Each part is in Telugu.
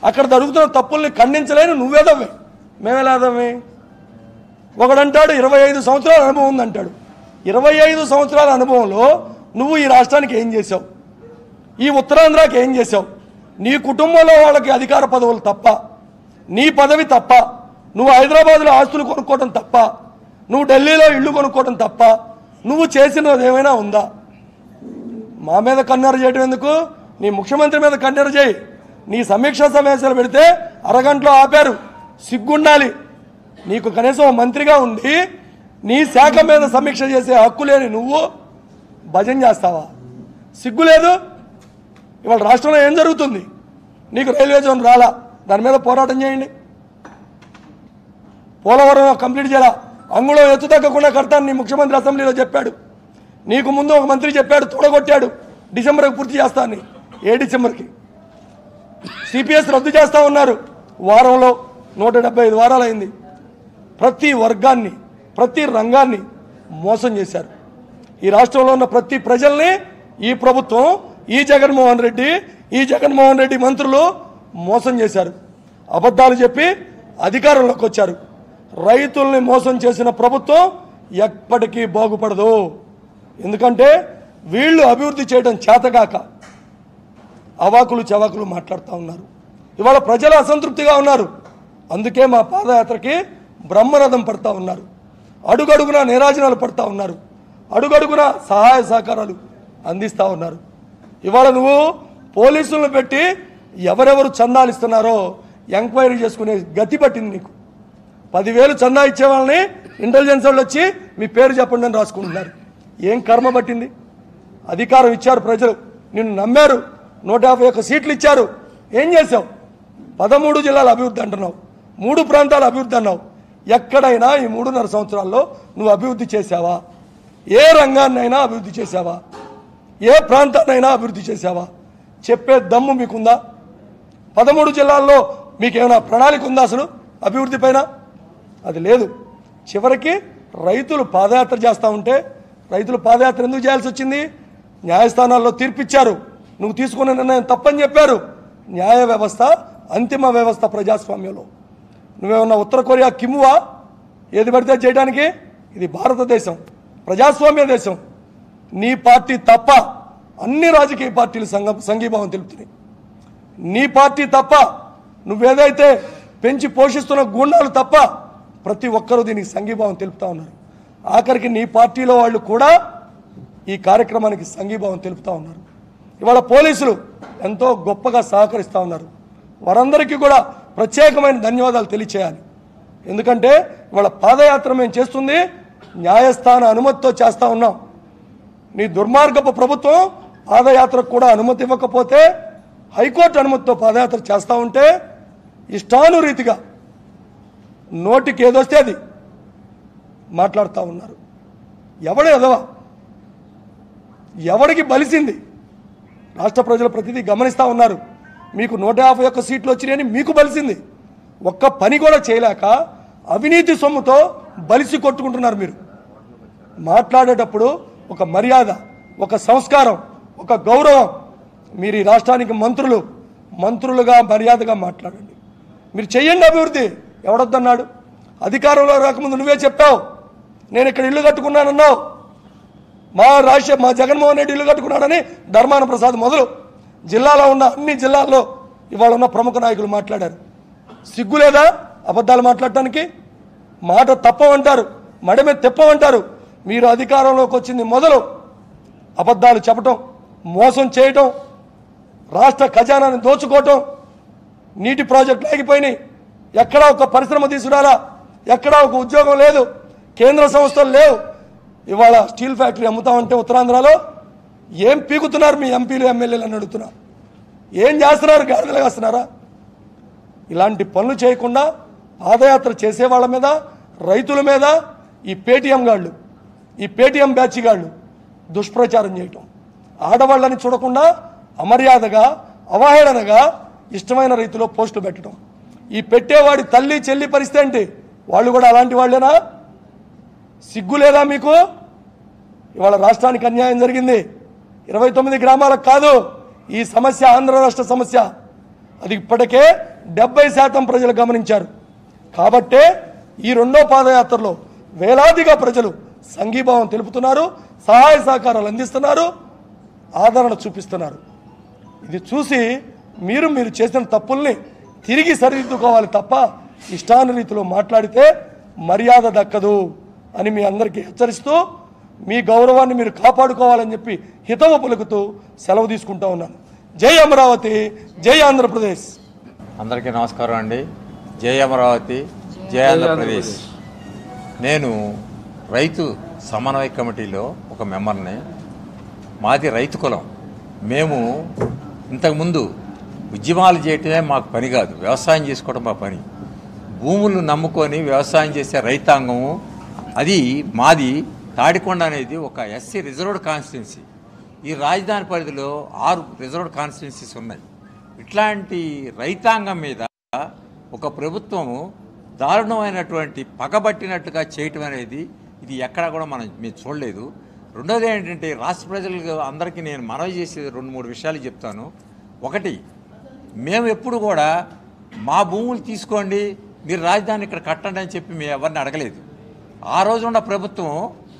అక్కడ జరుగుతున్న తప్పుల్ని ఖండించలేని నువ్వేదవ్వే మేమేలాదవ్వే ఒకడంటాడు ఇరవై ఐదు సంవత్సరాల అనుభవం ఉందంటాడు ఇరవై ఐదు సంవత్సరాల అనుభవంలో నువ్వు ఈ రాష్ట్రానికి ఏం చేసావు ఈ ఉత్తరాంధ్రకి ఏం చేసావు నీ కుటుంబంలో వాళ్ళకి అధికార పదవులు తప్ప నీ పదవి తప్ప నువ్వు హైదరాబాద్లో ఆస్తులు కొనుక్కోవడం తప్ప నువ్వు ఢిల్లీలో ఇల్లు కొనుక్కోవడం తప్ప నువ్వు చేసినది ఏమైనా ఉందా మా మీద కన్నెర చేయడం ఎందుకు నీ ముఖ్యమంత్రి మీద కన్నెర చేయి నీ సమీక్షా సమావేశాలు పెడితే అరగంటలో ఆపారు సిగ్గుండాలి నీకు కనీసం ఓ మంత్రిగా ఉండి నీ శాఖ మీద సమీక్ష చేసే హక్కు లేని నువ్వు భజన చేస్తావా సిగ్గు లేదు ఇవాళ రాష్ట్రంలో ఏం జరుగుతుంది నీకు రైల్వే జోన్ రాలా దాని మీద పోరాటం చేయండి పోలవరం కంప్లీట్ చేయాలా అంగుళం ఎత్తు తగ్గకుండా కడతాను నీ ముఖ్యమంత్రి అసెంబ్లీలో చెప్పాడు నీకు ముందు ఒక మంత్రి చెప్పాడు తోడగొట్టాడు డిసెంబర్కి పూర్తి చేస్తానని ఏ డిసెంబర్కి సిపిఎస్ రద్దు చేస్తా ఉన్నారు వారంలో నూట డెబ్బై ఐదు వారాలైంది ప్రతి వర్గాన్ని ప్రతి రంగాన్ని మోసం చేశారు ఈ రాష్ట్రంలో ఉన్న ప్రతి ప్రజల్ని ఈ ప్రభుత్వం ఈ జగన్మోహన్ రెడ్డి ఈ జగన్మోహన్ రెడ్డి మంత్రులు మోసం చేశారు అబద్ధాలు చెప్పి అధికారంలోకి వచ్చారు రైతుల్ని మోసం చేసిన ప్రభుత్వం ఎప్పటికీ బాగుపడదు ఎందుకంటే వీళ్ళు అభివృద్ధి చేయడం చేతగాక అవాకులు చవాకులు మాట్లాడుతూ ఉన్నారు ఇవాళ ప్రజలు అసంతృప్తిగా ఉన్నారు అందుకే మా పాదయాత్రకి బ్రహ్మరథం పడతా ఉన్నారు అడుగడుగున నీరాజనాలు పడతా ఉన్నారు అడుగడుగున సహాయ సహకారాలు అందిస్తూ ఉన్నారు ఇవాళ నువ్వు పోలీసులను పెట్టి ఎవరెవరు చందాలు ఇస్తున్నారో ఎంక్వైరీ చేసుకునే గతి పట్టింది నీకు పదివేలు చందా ఇచ్చే వాళ్ళని ఇంటెలిజెన్స్ వాళ్ళు వచ్చి మీ పేరు చెప్పండి అని రాసుకుంటున్నారు ఏం కర్మ పట్టింది అధికారం ఇచ్చారు ప్రజలు నిన్ను నమ్మారు నూట యాభై ఒక్క సీట్లు ఇచ్చారు ఏం చేసావు పదమూడు జిల్లాల అభివృద్ధి అంటున్నావు మూడు ప్రాంతాల అభివృద్ధి అన్నావు ఎక్కడైనా ఈ మూడున్నర సంవత్సరాల్లో నువ్వు అభివృద్ధి చేశావా ఏ రంగాన్నైనా అభివృద్ధి చేశావా ఏ ప్రాంతాన్నైనా అభివృద్ధి చేశావా చెప్పే దమ్ము మీకుందా పదమూడు జిల్లాల్లో మీకేమైనా ప్రణాళిక ఉందా అసలు అభివృద్ధి పైన అది లేదు చివరికి రైతులు పాదయాత్ర చేస్తూ ఉంటే రైతులు పాదయాత్ర ఎందుకు చేయాల్సి వచ్చింది న్యాయస్థానాల్లో తీర్పిచ్చారు నువ్వు తీసుకున్న నిర్ణయం తప్పని చెప్పారు న్యాయ వ్యవస్థ అంతిమ వ్యవస్థ ప్రజాస్వామ్యంలో నువ్వేమన్నా ఉత్తర కొరియా కిమువా ఏది పడితే అది చేయడానికి ఇది భారతదేశం ప్రజాస్వామ్య దేశం నీ పార్టీ తప్ప అన్ని రాజకీయ పార్టీలు సంఘ సంఘీభావం తెలుపుతున్నాయి నీ పార్టీ తప్ప నువ్వేదైతే పెంచి పోషిస్తున్న గుండాలు తప్ప ప్రతి ఒక్కరూ దీనికి సంఘీభావం తెలుపుతా ఉన్నారు ఆఖరికి నీ పార్టీలో వాళ్ళు కూడా ఈ కార్యక్రమానికి సంఘీభావం తెలుపుతా ఉన్నారు ఇవాళ పోలీసులు ఎంతో గొప్పగా సహకరిస్తూ ఉన్నారు వారందరికీ కూడా ప్రత్యేకమైన ధన్యవాదాలు తెలియచేయాలి ఎందుకంటే ఇవాళ పాదయాత్ర మేము చేస్తుంది న్యాయస్థాన అనుమతితో చేస్తా ఉన్నాం నీ దుర్మార్గపు ప్రభుత్వం పాదయాత్రకు కూడా అనుమతి ఇవ్వకపోతే హైకోర్టు అనుమతితో పాదయాత్ర చేస్తూ ఉంటే ఇష్టానురీతిగా నోటికి ఏదొస్తే అది మాట్లాడుతూ ఉన్నారు ఎవడు ఎదవా ఎవడికి బలిసింది రాష్ట్ర ప్రజలు ప్రతిదీ గమనిస్తూ ఉన్నారు మీకు నూట యాభై ఒక్క సీట్లు వచ్చినాయని మీకు బలిసింది ఒక్క పని కూడా చేయలేక అవినీతి సొమ్ముతో బలిసి కొట్టుకుంటున్నారు మీరు మాట్లాడేటప్పుడు ఒక మర్యాద ఒక సంస్కారం ఒక గౌరవం మీరు ఈ రాష్ట్రానికి మంత్రులు మంత్రులుగా మర్యాదగా మాట్లాడండి మీరు చెయ్యండి అభివృద్ధి ఎవడొద్దన్నాడు అధికారంలో రాకముందు నువ్వే చెప్పావు నేను ఇక్కడ ఇల్లు కట్టుకున్నానన్నావు మా రాష్ట్ర మా జగన్మోహన్ రెడ్డి ఇల్లు కట్టుకున్నాడని ధర్మాన ప్రసాద్ మొదలు జిల్లాలో ఉన్న అన్ని జిల్లాల్లో ఇవాళ ఉన్న ప్రముఖ నాయకులు మాట్లాడారు సిగ్గు లేదా అబద్ధాలు మాట్లాడటానికి మాట తప్పమంటారు మడమే తెప్పమంటారు మీరు అధికారంలోకి వచ్చింది మొదలు అబద్ధాలు చెప్పటం మోసం చేయటం రాష్ట్ర ఖజానాన్ని దోచుకోవటం నీటి ప్రాజెక్టులు ఆగిపోయినాయి ఎక్కడా ఒక పరిశ్రమ తీసుకురాలా ఎక్కడా ఒక ఉద్యోగం లేదు కేంద్ర సంస్థలు లేవు ఇవాళ స్టీల్ ఫ్యాక్టరీ అమ్ముతామంటే ఉత్తరాంధ్రలో ఏం పీకుతున్నారు మీ ఎంపీలు ఎమ్మెల్యేలు అని అడుగుతున్నా ఏం చేస్తున్నారు గాడిదలు వేస్తున్నారా ఇలాంటి పనులు చేయకుండా పాదయాత్ర చేసే వాళ్ళ మీద రైతుల మీద ఈ పేటీఎం గాళ్ళు ఈ పేటీఎం బ్యాచ్ గాళ్ళు దుష్ప్రచారం చేయటం ఆడవాళ్ళని చూడకుండా అమర్యాదగా అవహేళనగా ఇష్టమైన రీతిలో పోస్టులు పెట్టడం ఈ పెట్టేవాడి తల్లి చెల్లి పరిస్థితి ఏంటి వాళ్ళు కూడా అలాంటి వాళ్ళేనా సిగ్గు లేదా మీకు ఇవాళ రాష్ట్రానికి అన్యాయం జరిగింది ఇరవై తొమ్మిది గ్రామాలకు కాదు ఈ సమస్య ఆంధ్ర రాష్ట్ర సమస్య అది ఇప్పటికే డెబ్బై శాతం ప్రజలు గమనించారు కాబట్టే ఈ రెండో పాదయాత్రలో వేలాదిగా ప్రజలు సంఘీభావం తెలుపుతున్నారు సహాయ సహకారాలు అందిస్తున్నారు ఆదరణ చూపిస్తున్నారు ఇది చూసి మీరు మీరు చేసిన తప్పుల్ని తిరిగి సరిదిద్దుకోవాలి తప్ప ఇష్టానురీతిలో మాట్లాడితే మర్యాద దక్కదు అని మీ అందరికీ హెచ్చరిస్తూ మీ గౌరవాన్ని మీరు కాపాడుకోవాలని చెప్పి హితవు పలుకుతూ సెలవు తీసుకుంటా ఉన్నాను జై అమరావతి జై ఆంధ్రప్రదేశ్ అందరికీ నమస్కారం అండి జై అమరావతి జై ఆంధ్రప్రదేశ్ నేను రైతు సమన్వయ కమిటీలో ఒక మెంబర్ని మాది రైతు కులం మేము ఇంతకుముందు ఉద్యమాలు చేయటమే మాకు పని కాదు వ్యవసాయం చేసుకోవడం మా పని భూములు నమ్ముకొని వ్యవసాయం చేసే రైతాంగము అది మాది తాడికొండ అనేది ఒక ఎస్సీ రిజర్వ్డ్ కాన్స్టిట్యున్సీ ఈ రాజధాని పరిధిలో ఆరు రిజర్వ్డ్ కాన్స్టిట్యున్సీస్ ఉన్నాయి ఇట్లాంటి రైతాంగం మీద ఒక ప్రభుత్వము దారుణమైనటువంటి పగబట్టినట్టుగా చేయటం అనేది ఇది ఎక్కడా కూడా మనం మీరు చూడలేదు రెండోది ఏంటంటే రాష్ట్ర ప్రజలకు అందరికీ నేను మనవి చేసేది రెండు మూడు విషయాలు చెప్తాను ఒకటి మేము ఎప్పుడు కూడా మా భూములు తీసుకోండి మీరు రాజధాని ఇక్కడ కట్టండి అని చెప్పి మేము ఎవరిని అడగలేదు ఆ రోజు ఉన్న ప్రభుత్వం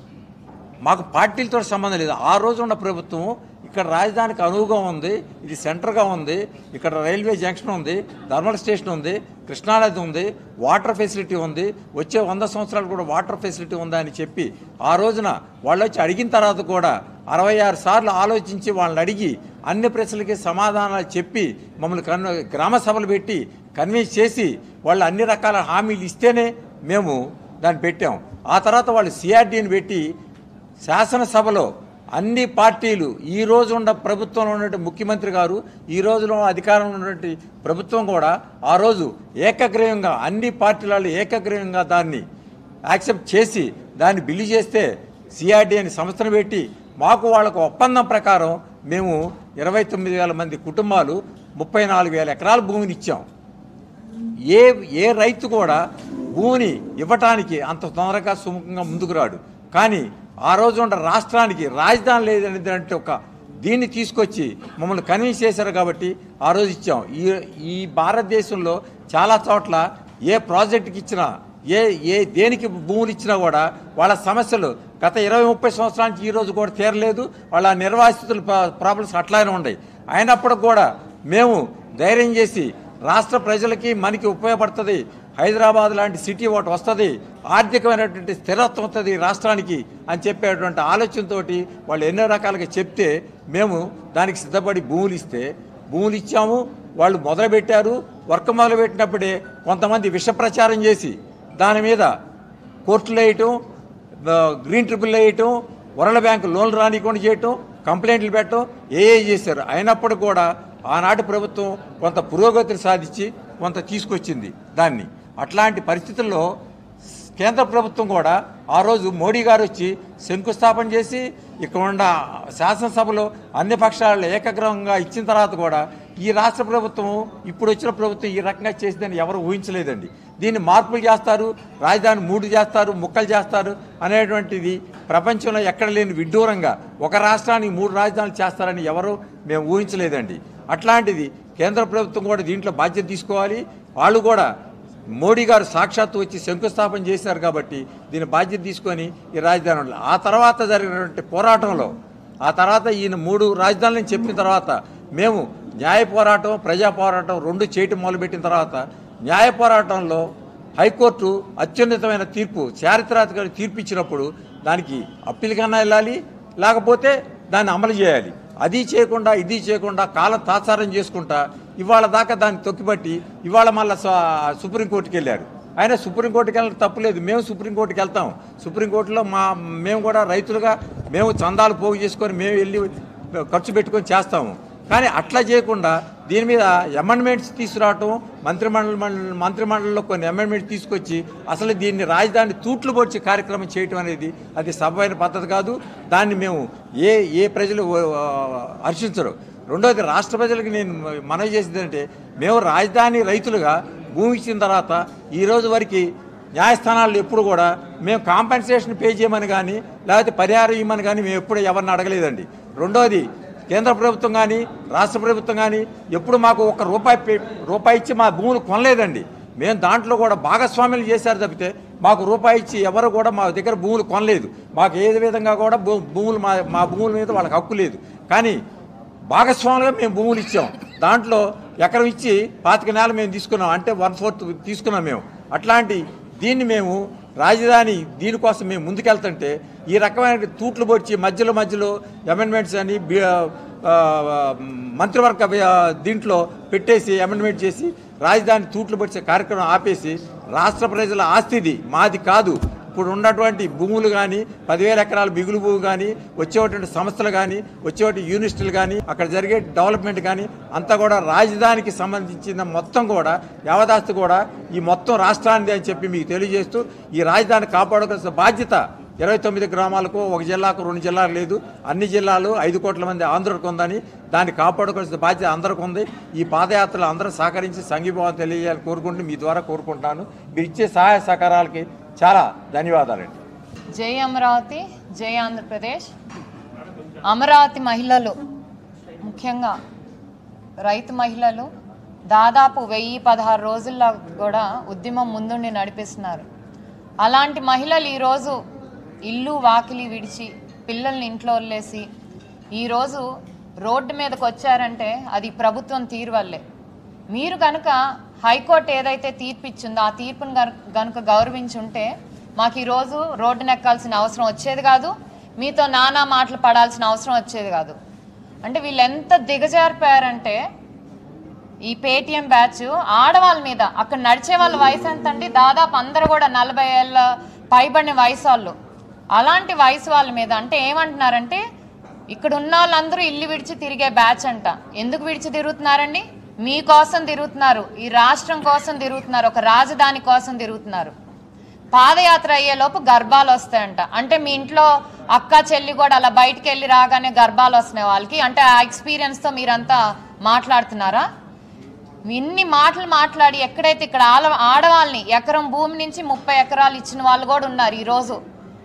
మాకు పార్టీలతో సంబంధం లేదు ఆ రోజు ఉన్న ప్రభుత్వం ఇక్కడ రాజధానికి అనువుగా ఉంది ఇది సెంటర్గా ఉంది ఇక్కడ రైల్వే జంక్షన్ ఉంది థర్మల్ స్టేషన్ ఉంది కృష్ణానది ఉంది వాటర్ ఫెసిలిటీ ఉంది వచ్చే వంద సంవత్సరాలు కూడా వాటర్ ఫెసిలిటీ ఉందా అని చెప్పి ఆ రోజున వాళ్ళు వచ్చి అడిగిన తర్వాత కూడా అరవై ఆరు సార్లు ఆలోచించి వాళ్ళని అడిగి అన్ని ప్రశ్నలకి సమాధానాలు చెప్పి మమ్మల్ని కన్ గ్రామ సభలు పెట్టి కన్విన్స్ చేసి వాళ్ళు అన్ని రకాల హామీలు ఇస్తేనే మేము దాన్ని పెట్టాం ఆ తర్వాత వాళ్ళు సిఆర్డీని పెట్టి శాసనసభలో అన్ని పార్టీలు ఈ రోజు ఉన్న ప్రభుత్వంలో ఉన్నటువంటి ముఖ్యమంత్రి గారు ఈ రోజులో అధికారంలో ఉన్నటువంటి ప్రభుత్వం కూడా ఆ రోజు ఏకగ్రీవంగా అన్ని పార్టీల వాళ్ళు ఏకగ్రీవంగా దాన్ని యాక్సెప్ట్ చేసి దాన్ని బిల్లు చేస్తే సిఆర్డీ అని సంస్థను పెట్టి మాకు వాళ్ళకు ఒప్పందం ప్రకారం మేము ఇరవై తొమ్మిది వేల మంది కుటుంబాలు ముప్పై నాలుగు వేల ఎకరాల భూమిని ఇచ్చాం ఏ ఏ రైతు కూడా భూమిని ఇవ్వటానికి అంత తొందరగా సుముఖంగా ముందుకు రాడు కానీ ఆ రోజు ఉన్న రాష్ట్రానికి రాజధాని లేదనేది అంటే ఒక దీన్ని తీసుకొచ్చి మమ్మల్ని కన్విన్స్ చేశారు కాబట్టి ఆ రోజు ఇచ్చాం ఈ ఈ భారతదేశంలో చాలా చోట్ల ఏ ప్రాజెక్టుకి ఇచ్చినా ఏ ఏ దేనికి భూములు ఇచ్చినా కూడా వాళ్ళ సమస్యలు గత ఇరవై ముప్పై సంవత్సరాల నుంచి ఈ రోజు కూడా తీరలేదు వాళ్ళ నిర్వాసితుల ప్రాబ్లమ్స్ అట్లానే ఉన్నాయి అయినప్పటికి కూడా మేము ధైర్యం చేసి రాష్ట్ర ప్రజలకి మనకి ఉపయోగపడుతుంది హైదరాబాద్ లాంటి సిటీ ఒకటి వస్తుంది ఆర్థికమైనటువంటి స్థిరత్వం వస్తుంది రాష్ట్రానికి అని చెప్పేటువంటి ఆలోచనతోటి వాళ్ళు ఎన్నో రకాలుగా చెప్తే మేము దానికి సిద్ధపడి భూములు ఇస్తే భూములు ఇచ్చాము వాళ్ళు మొదలుపెట్టారు వర్క్ మొదలుపెట్టినప్పుడే కొంతమంది విష ప్రచారం చేసి దాని మీద కోర్టులు వేయటం ఆ, గ్రీన్ ట్రిపుల్ వేయటం వరల్డ్ బ్యాంక్ లోన్లు రానికుండా చేయటం కంప్లైంట్లు పెట్టడం ఏ ఏ చేశారు అయినప్పుడు కూడా ఆనాటి ప్రభుత్వం కొంత పురోగతిని సాధించి కొంత తీసుకొచ్చింది దాన్ని అట్లాంటి పరిస్థితుల్లో కేంద్ర ప్రభుత్వం కూడా ఆ రోజు మోడీ గారు వచ్చి శంకుస్థాపన చేసి ఇక్కడ ఉన్న శాసనసభలో అన్ని పక్షాలు ఏకగ్రహంగా ఇచ్చిన తర్వాత కూడా ఈ రాష్ట్ర ప్రభుత్వం ఇప్పుడు వచ్చిన ప్రభుత్వం ఈ రకంగా చేసిందని ఎవరు ఊహించలేదండి దీన్ని మార్పులు చేస్తారు రాజధాని మూడు చేస్తారు ముక్కలు చేస్తారు అనేటువంటిది ప్రపంచంలో ఎక్కడ లేని విడ్డూరంగా ఒక రాష్ట్రానికి మూడు రాజధానులు చేస్తారని ఎవరు మేము ఊహించలేదండి అట్లాంటిది కేంద్ర ప్రభుత్వం కూడా దీంట్లో బాధ్యత తీసుకోవాలి వాళ్ళు కూడా మోడీ గారు సాక్షాత్తు వచ్చి శంకుస్థాపన చేశారు కాబట్టి దీని బాధ్యత తీసుకొని ఈ రాజధాని ఉండాలి. ఆ తర్వాత జరిగినటువంటి పోరాటంలో ఆ తర్వాత ఈయన మూడు రాజధానులను చెప్పిన తర్వాత మేము న్యాయ పోరాటం ప్రజా పోరాటం రెండు చేయటం మొదలుపెట్టిన తర్వాత న్యాయ పోరాటంలో హైకోర్టు అత్యున్నతమైన తీర్పు చారిత్రాత్మక తీర్పు ఇచ్చినప్పుడు దానికి అప్పీల్ కన్నా వెళ్ళాలి లేకపోతే దాన్ని అమలు చేయాలి అది చేయకుండా ఇది చేయకుండా కాలం తాత్సారం చేసుకుంటా ఇవాళ దాకా దాన్ని తొక్కిపట్టి ఇవాళ మళ్ళీ సుప్రీంకోర్టుకి వెళ్ళారు ఆయన సుప్రీంకోర్టుకి వెళ్ళడం తప్పులేదు మేము సుప్రీంకోర్టుకి వెళ్తాం సుప్రీంకోర్టులో మా మేము కూడా రైతులుగా మేము చందాలు పోగు చేసుకొని మేము వెళ్ళి ఖర్చు పెట్టుకొని చేస్తాము కానీ అట్లా చేయకుండా దీని మీద అమెండ్మెంట్స్ తీసుకురావటం మంత్రిమండలి మండలి మంత్రిమండలిలో కొన్ని అమెండ్మెంట్స్ తీసుకొచ్చి అసలు దీన్ని రాజధాని తూట్లు పొడిచి కార్యక్రమం చేయటం అనేది అది సభైన పద్ధతి కాదు దాన్ని మేము ఏ ఏ ప్రజలు ఆ, హర్షించరు రెండోది రాష్ట్ర ప్రజలకు నేను మనవి చేసేది అంటే మేము రాజధాని రైతులుగా భూమి ఇచ్చిన తర్వాత ఈ రోజు వరకు న్యాయస్థానాల్లో ఎప్పుడు కూడా మేము కాంపెన్సేషన్ పే చేయమని కానీ లేకపోతే పరిహారం ఇవ్వమని కానీ మేము ఎప్పుడు ఎవరిని అడగలేదండి రెండోది కేంద్ర ప్రభుత్వం కానీ రాష్ట్ర ప్రభుత్వం కానీ ఎప్పుడు మాకు ఒక రూపాయి పె- రూపాయి ఇచ్చి మా భూములు కొనలేదండి మేము దాంట్లో కూడా భాగస్వామ్యం చేశారు తప్పితే మాకు రూపాయి ఇచ్చి ఎవరు కూడా మా దగ్గర భూములు కొనలేదు మాకు ఏ విధంగా కూడా భూ భూములు మా మా భూముల మీద వాళ్ళకి హక్కు లేదు కానీ భాగస్వాములుగా మేము భూములు ఇచ్చాం దాంట్లో ఎకరం ఇచ్చి పాతిక నేల మేము తీసుకున్నాం అంటే వన్ ఫోర్త్ తీసుకున్నాం మేము అట్లాంటి దీన్ని మేము రాజధాని దీనికోసం మేము ముందుకెళ్తుంటే ఈ రకమైన తూట్లు పొడిచి మధ్యలో మధ్యలో అమెండ్మెంట్స్ అని బి- ఆ, మంత్రివర్గ వి- దీంట్లో పెట్టేసి అమెండ్మెంట్ చేసి రాజధాని తూట్లు పొడిచే కార్యక్రమం ఆపేసి రాష్ట్ర ప్రజల ఆస్తిది మాది కాదు ఇప్పుడు ఉన్నటువంటి భూములు కానీ పదివేల ఎకరాల మిగులు భూమి కానీ వచ్చేటువంటి సంస్థలు కానీ వచ్చేటువంటి యూనివర్సిటీలు కానీ అక్కడ జరిగే డెవలప్మెంట్ కానీ అంతా కూడా రాజధానికి సంబంధించిన మొత్తం కూడా యావదాస్తి కూడా ఈ మొత్తం రాష్ట్రానిది అని చెప్పి మీకు తెలియజేస్తూ ఈ రాజధాని కాపాడుకోవాల్సిన బాధ్యత ఇరవై తొమ్మిది గ్రామాలకు ఒక జిల్లాకు రెండు జిల్లాలు లేదు అన్ని జిల్లాలు ఐదు కోట్ల మంది ఆంధ్రులకు ఉందని దాన్ని కాపాడుకోవాల్సిన బాధ్యత అందరికి ఉంది ఈ పాదయాత్రలు అందరూ సహకరించి సంఘీభావం తెలియజేయాలని కోరుకుంటూ మీ ద్వారా కోరుకుంటున్నాను మీరు ఇచ్చే సహాయ సహకారాలకి చాలా ధన్యవాదాలండి జై అమరావతి జై ఆంధ్రప్రదేశ్ అమరావతి మహిళలు ముఖ్యంగా రైతు మహిళలు దాదాపు వెయ్యి పదహారు రోజుల్లో కూడా ఉద్యమం ముందుండి నడిపిస్తున్నారు అలాంటి మహిళలు ఈరోజు ఇల్లు వాకిలి విడిచి పిల్లల్ని ఇంట్లో వదిలేసి ఈరోజు రోడ్డు మీదకి వచ్చారంటే అది ప్రభుత్వం తీరు వల్లే మీరు కనుక హైకోర్టు ఏదైతే తీర్పు ఇచ్చిందో ఆ తీర్పును కనుక గౌరవించుంటే మాకు ఈరోజు రోడ్డున ఎక్కాల్సిన అవసరం వచ్చేది కాదు మీతో నానా మాటలు పడాల్సిన అవసరం వచ్చేది కాదు అంటే వీళ్ళు ఎంత దిగజారిపోయారంటే ఈ పేటిఎం బ్యాచ్ ఆడవాళ్ళ మీద అక్కడ నడిచే వాళ్ళ వయసు ఎంత అండి దాదాపు అందరూ కూడా నలభై ఏళ్ళ పైబడిన వయసు వాళ్ళు అలాంటి వయసు వాళ్ళ మీద అంటే ఏమంటున్నారంటే ఇక్కడ ఉన్న వాళ్ళందరూ ఇల్లు విడిచి తిరిగే బ్యాచ్ అంట ఎందుకు విడిచి తిరుగుతున్నారండి మీకోసం తిరుగుతున్నారు ఈ రాష్ట్రం కోసం తిరుగుతున్నారు ఒక రాజధాని కోసం తిరుగుతున్నారు పాదయాత్ర అయ్యేలోపు గర్భాలు వస్తాయంట అంటే మీ ఇంట్లో అక్క చెల్లి కూడా అలా బయటికి వెళ్ళి రాగానే గర్భాలు వస్తున్నాయి వాళ్ళకి అంటే ఆ ఎక్స్పీరియన్స్తో మీరంతా మాట్లాడుతున్నారా ఇన్ని మాటలు మాట్లాడి ఎక్కడైతే ఇక్కడ ఆల ఆడవాళ్ళని ఎకరం భూమి నుంచి ముప్పై ఎకరాలు ఇచ్చిన వాళ్ళు కూడా ఉన్నారు ఈరోజు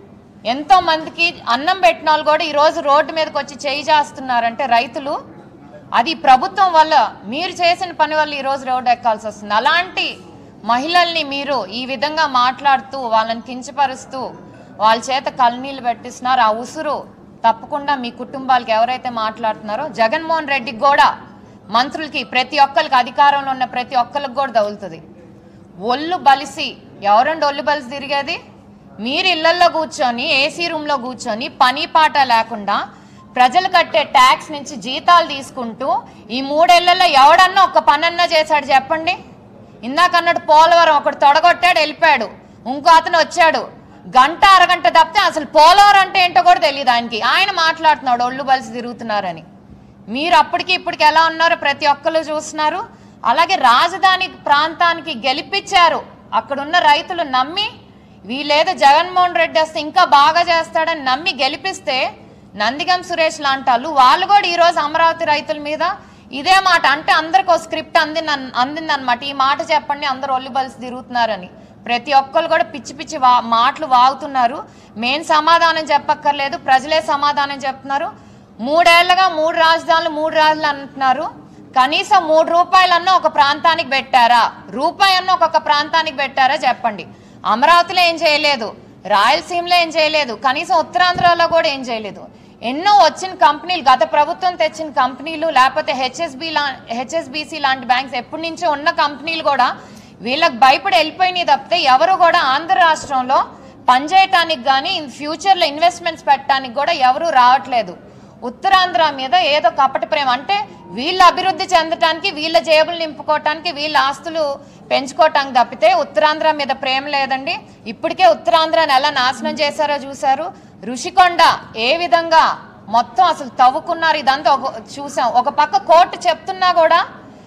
ఎంతో మందికి అన్నం పెట్టిన వాళ్ళు కూడా ఈరోజు రోడ్డు మీదకి వచ్చి చేయి చేస్తున్నారంటే రైతులు అది ప్రభుత్వం వల్ల మీరు చేసిన పని వల్ల ఈరోజు రోడ్డు ఎక్కాల్సి వస్తుంది అలాంటి మహిళల్ని మీరు ఈ విధంగా మాట్లాడుతూ వాళ్ళని కించపరుస్తూ వాళ్ళ చేత కళ్ళనీళ్ళు పెట్టిస్తున్నారు ఆ ఉసురు తప్పకుండా మీ కుటుంబాలకు ఎవరైతే మాట్లాడుతున్నారో జగన్మోహన్ రెడ్డికి కూడా మంత్రులకి ప్రతి ఒక్కరికి అధికారంలో ఉన్న ప్రతి ఒక్కరికి కూడా తగులుతుంది ఒళ్ళు బలిసి ఎవరండి ఒళ్ళు బలిసి తిరిగేది మీరు ఇళ్లల్లో కూర్చొని ఏసీ రూమ్లో కూర్చొని పని పాట లేకుండా ప్రజలు కట్టే ట్యాక్స్ నుంచి జీతాలు తీసుకుంటూ ఈ మూడేళ్లలో ఎవడన్నా ఒక పనన్నా చేశాడు చెప్పండి ఇందాక అన్నట్టు పోలవరం ఒకడు తొడగొట్టాడు వెళ్ళిపోయాడు ఇంకో అతను వచ్చాడు గంట అరగంట తప్పితే అసలు పోలవరం అంటే ఏంటో కూడా తెలియదు ఆయనకి ఆయన మాట్లాడుతున్నాడు ఒళ్ళు బలిసి తిరుగుతున్నారని మీరు అప్పటికి ఇప్పటికి ఎలా ఉన్నారో ప్రతి ఒక్కరు చూస్తున్నారు అలాగే రాజధాని ప్రాంతానికి గెలిపించారు అక్కడున్న రైతులు నమ్మి వీళ్ళేదో జగన్మోహన్ రెడ్డి వస్తే ఇంకా బాగా చేస్తాడని నమ్మి గెలిపిస్తే నందిగం సురేష్ లాంటి వాళ్ళు వాళ్ళు కూడా ఈరోజు అమరావతి రైతుల మీద ఇదే మాట అంటే అందరికి ఒక స్క్రిప్ట్ అందింది అందిందనమాట ఈ మాట చెప్పండి అందరు ఒళ్ళు బలిసి తిరుగుతున్నారని ప్రతి ఒక్కరు కూడా పిచ్చి పిచ్చి వా మాటలు వాగుతున్నారు మేం సమాధానం చెప్పక్కర్లేదు ప్రజలే సమాధానం చెప్తున్నారు మూడేళ్లుగా మూడు రాజధానులు మూడు రాజధానులు అంటున్నారు కనీసం మూడు రూపాయలన్నా ఒక ప్రాంతానికి పెట్టారా రూపాయి అన్న ఒక్కొక్క ప్రాంతానికి పెట్టారా చెప్పండి అమరావతిలో ఏం చేయలేదు రాయలసీమలో ఏం చేయలేదు కనీసం ఉత్తరాంధ్రలో కూడా ఏం చేయలేదు ఎన్నో వచ్చిన కంపెనీలు గత ప్రభుత్వం తెచ్చిన కంపెనీలు లేకపోతే హెచ్ఎస్బి లా హెచ్ఎస్బిసి లాంటి బ్యాంక్స్ ఎప్పటి నుంచో ఉన్న కంపెనీలు కూడా వీళ్ళకి భయపడి వెళ్ళిపోయినాయి తప్పితే ఎవరు కూడా ఆంధ్ర రాష్ట్రంలో పనిచేయటానికి కానీ ఇన్ ఫ్యూచర్లో ఇన్వెస్ట్మెంట్స్ పెట్టడానికి కూడా ఎవరు రావట్లేదు ఉత్తరాంధ్ర మీద ఏదో కపట ప్రేమ అంటే వీళ్ళ అభివృద్ధి చెందటానికి వీళ్ళ జేబులు నింపుకోవటానికి వీళ్ళ ఆస్తులు పెంచుకోవటానికి తప్పితే ఉత్తరాంధ్ర మీద ప్రేమ లేదండి ఇప్పటికే ఉత్తరాంధ్రని ఎలా నాశనం చేశారో చూశారు ఋషికొండ ఏ విధంగా మొత్తం అసలు తవ్వుకున్నారు ఇదంతా ఒక చూసాం ఒక పక్క కోర్టు చెప్తున్నా కూడా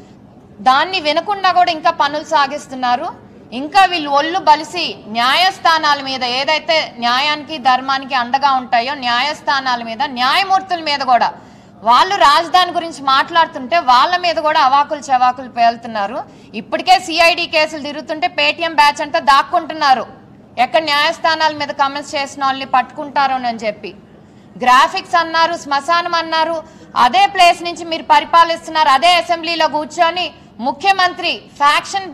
దాన్ని వినకుండా కూడా ఇంకా పనులు సాగిస్తున్నారు ఇంకా వీళ్ళు ఒళ్ళు బలిసి న్యాయస్థానాల మీద ఏదైతే న్యాయానికి ధర్మానికి అండగా ఉంటాయో న్యాయస్థానాల మీద న్యాయమూర్తుల మీద కూడా వాళ్ళు రాజధాని గురించి మాట్లాడుతుంటే వాళ్ళ మీద కూడా అవాకులు చవాకులు పేలుతున్నారు ఇప్పటికే సిఐడి కేసులు తిరుగుతుంటే పేటీఎం బ్యాచ్ అంతా దాక్కుంటున్నారు ఎక్కడ న్యాయస్థానాల మీద కమెంట్స్ చేసిన వాళ్ళని పట్టుకుంటారు అని చెప్పి గ్రాఫిక్స్ అన్నారు శ్మశానం అన్నారు అదే ప్లేస్ నుంచి మీరు పరిపాలిస్తున్నారు అదే అసెంబ్లీలో కూర్చొని ముఖ్యమంత్రి ఫ్యాక్షన్